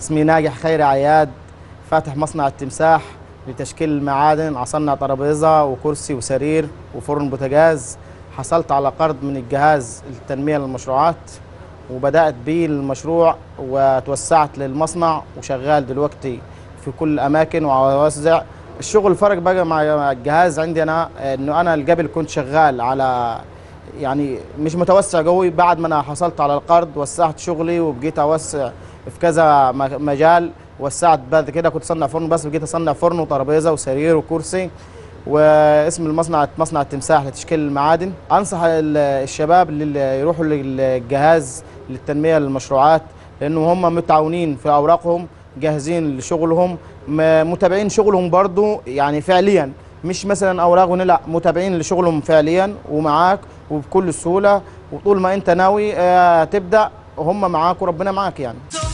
اسمي ناجح خيري عياد فاتح مصنع التمساح لتشكيل المعادن أصنع ترابيزة وكرسي وسرير وفرن بوتاجاز حصلت على قرض من الجهاز التنمية للمشروعات وبدأت بيه المشروع وتوسعت للمصنع وشغال دلوقتي في كل الأماكن وأوزع الشغل فرق بقى مع الجهاز عندي أنا إنه أنا اللي قبل كنت شغال على يعني مش متوسع قوي بعد ما أنا حصلت على القرض وسعت شغلي وبقيت أوسع في كذا م- مجال وسعت بعد كده كنت أصنع فرن بس بقيت أصنع فرن وترابيزة وسرير وكرسي واسم المصنع مصنع التمساح لتشكيل المعادن انصح ال- الشباب اللي يروحوا للجهاز للتنميه للمشروعات لانه هم متعاونين في اوراقهم جاهزين لشغلهم م- متابعين شغلهم برضو يعني فعليا مش مثلا اوراقهم لا متابعين لشغلهم فعليا ومعاك وبكل سهوله وطول ما انت ناوي آه، تبدا هم معاك وربنا معاك يعني